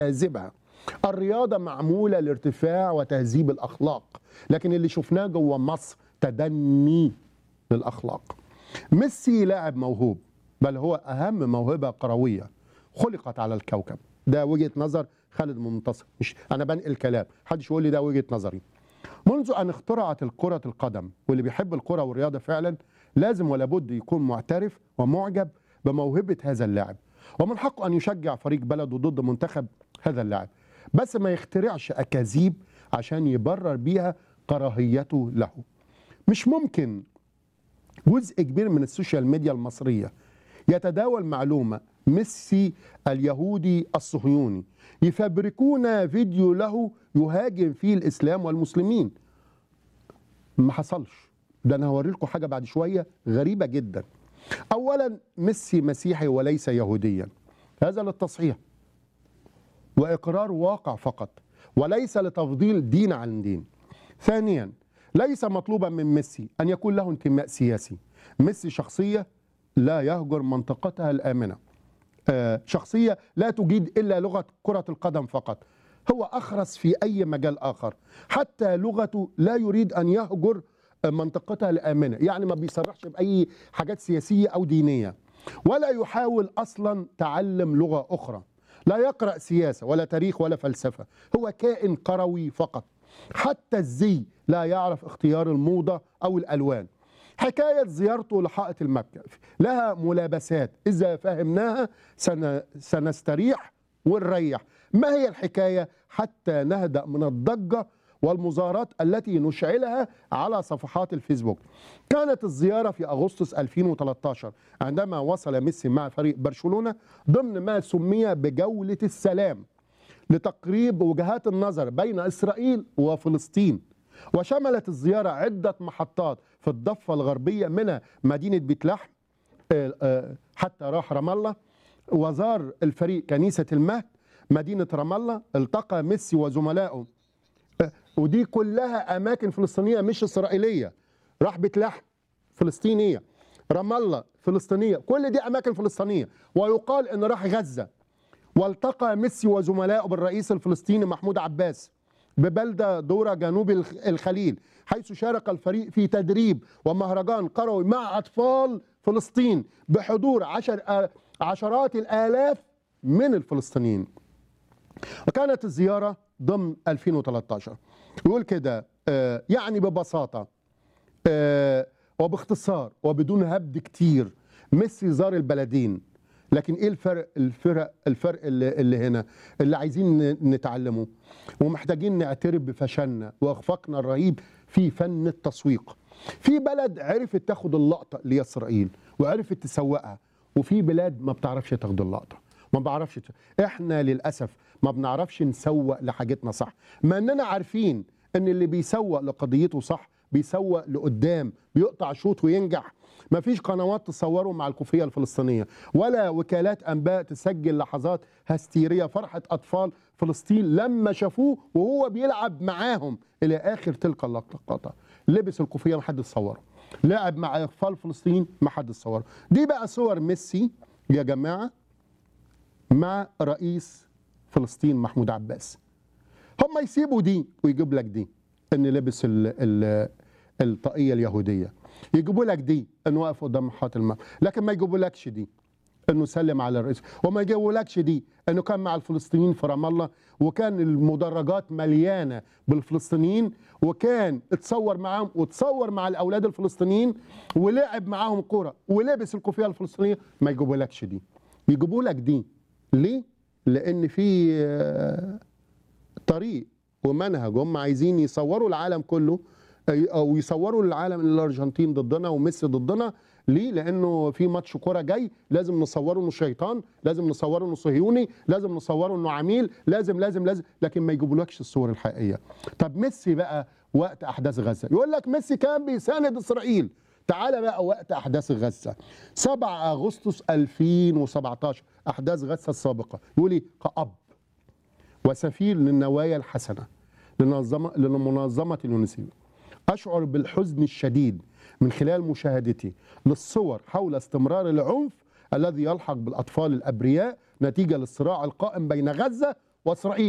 كاذبه الرياضه معموله لارتفاع وتهذيب الاخلاق لكن اللي شفناه جوه مصر تدني للاخلاق ميسي لاعب موهوب بل هو اهم موهبه كرويه خلقت على الكوكب ده وجهه نظر خالد منتصر مش انا بنقل كلام محدش يقول لي ده وجهه نظري منذ ان اخترعت الكره القدم واللي بيحب الكره والرياضه فعلا لازم ولا بد يكون معترف ومعجب بموهبه هذا اللاعب ومن حقه ان يشجع فريق بلده ضد منتخب هذا اللاعب بس ما يخترعش اكاذيب عشان يبرر بيها كراهيته له مش ممكن جزء كبير من السوشيال ميديا المصريه يتداول معلومه ميسي اليهودي الصهيوني يفبركون فيديو له يهاجم فيه الاسلام والمسلمين ما حصلش ده انا هوري لكم حاجه بعد شويه غريبه جدا اولا ميسي مسيحي وليس يهوديا هذا للتصحيح واقرار واقع فقط وليس لتفضيل دين عن دين ثانيا ليس مطلوبا من ميسي ان يكون له انتماء سياسي ميسي شخصيه لا يهجر منطقتها الامنه آه، شخصيه لا تجيد الا لغه كره القدم فقط هو اخرس في اي مجال اخر حتى لغته لا يريد ان يهجر منطقتها الامنه يعني ما بيصرحش باي حاجات سياسيه او دينيه ولا يحاول اصلا تعلم لغه اخرى لا يقرا سياسه ولا تاريخ ولا فلسفه هو كائن كروي فقط حتى الزي لا يعرف اختيار الموضه او الالوان حكايه زيارته لحائط المكه لها ملابسات اذا فهمناها سن سنستريح ونريح ما هي الحكايه حتى نهدا من الضجه والمظاهرات التي نشعلها على صفحات الفيسبوك كانت الزيارة في أغسطس 2013 عندما وصل ميسي مع فريق برشلونة ضمن ما سمي بجولة السلام لتقريب وجهات النظر بين إسرائيل وفلسطين وشملت الزيارة عدة محطات في الضفة الغربية منها مدينة بيت لحم آه، آه، حتى راح رام الله وزار الفريق كنيسة المهد مدينة رام الله التقى ميسي وزملائه ودي كلها اماكن فلسطينيه مش اسرائيليه راح بيت لحم فلسطينيه رام الله فلسطينيه كل دي اماكن فلسطينيه ويقال ان راح غزه والتقى ميسي وزملائه بالرئيس الفلسطيني محمود عباس ببلده دورة جنوب الخ- الخليل حيث شارك الفريق في تدريب ومهرجان كروي مع اطفال فلسطين بحضور عشر آ- عشرات الالاف من الفلسطينيين وكانت الزيارة ضمن 2013 يقول كده آه، يعني ببساطة آه، وباختصار وبدون هبد كتير ميسي زار البلدين لكن ايه الفرق الفرق الفرق اللي, اللي هنا اللي عايزين ن- نتعلمه ومحتاجين نعترف بفشلنا واخفاقنا الرهيب في فن التسويق في بلد عرفت تاخد اللقطه اللي هي اسرائيل وعرفت تسوقها وفي بلاد ما بتعرفش تاخد اللقطه ما بعرفش ت... احنا للاسف ما بنعرفش نسوق لحاجتنا صح مع اننا عارفين ان اللي بيسوق لقضيته صح بيسوق لقدام بيقطع شوط وينجح ما فيش قنوات تصوره مع الكوفيه الفلسطينيه ولا وكالات انباء تسجل لحظات هستيريه فرحه اطفال فلسطين لما شافوه وهو بيلعب معاهم الى اخر تلك اللقطه لبس الكوفيه ما حد صوره لعب مع اطفال فلسطين ما حد صوره دي بقى صور ميسي يا جماعه مع رئيس فلسطين محمود عباس هم يسيبوا دي ويجيب لك دي ان لبس ال ال الطاقيه اليهوديه يجيبوا لك دي انه واقف قدام حائط الماء لكن ما يجيبوا لكش دي انه سلم على الرئيس وما يجيبوا لكش دي انه كان مع الفلسطينيين في رام الله وكان المدرجات مليانه بالفلسطينيين وكان اتصور معاهم وتصور مع الاولاد الفلسطينيين ولعب معاهم كوره ولبس الكوفيه الفلسطينيه ما يجيبوا لكش دي يجيبوا لك دي ليه؟ لان في آه، طريق ومنهج هم عايزين يصوروا العالم كله أي- او يصوروا العالم ان الارجنتين ضدنا وميسي ضدنا ليه؟ لانه في ماتش كوره جاي لازم نصوره انه شيطان، لازم نصوره انه صهيوني، لازم نصوره انه عميل، لازم لازم لازم لكن ما يجيبولكش الصور الحقيقيه. طب ميسي بقى وقت احداث غزه، يقول لك ميسي كان بيساند اسرائيل. تعالى بقى وقت احداث غزه 7 اغسطس 2017 احداث غزه السابقه يقول ايه كأب وسفير للنوايا الحسنة لنظمة لمنظمة اليونسيف أشعر بالحزن الشديد من خلال مشاهدتي للصور حول استمرار العنف الذي يلحق بالأطفال الأبرياء نتيجة للصراع القائم بين غزة واسرائيل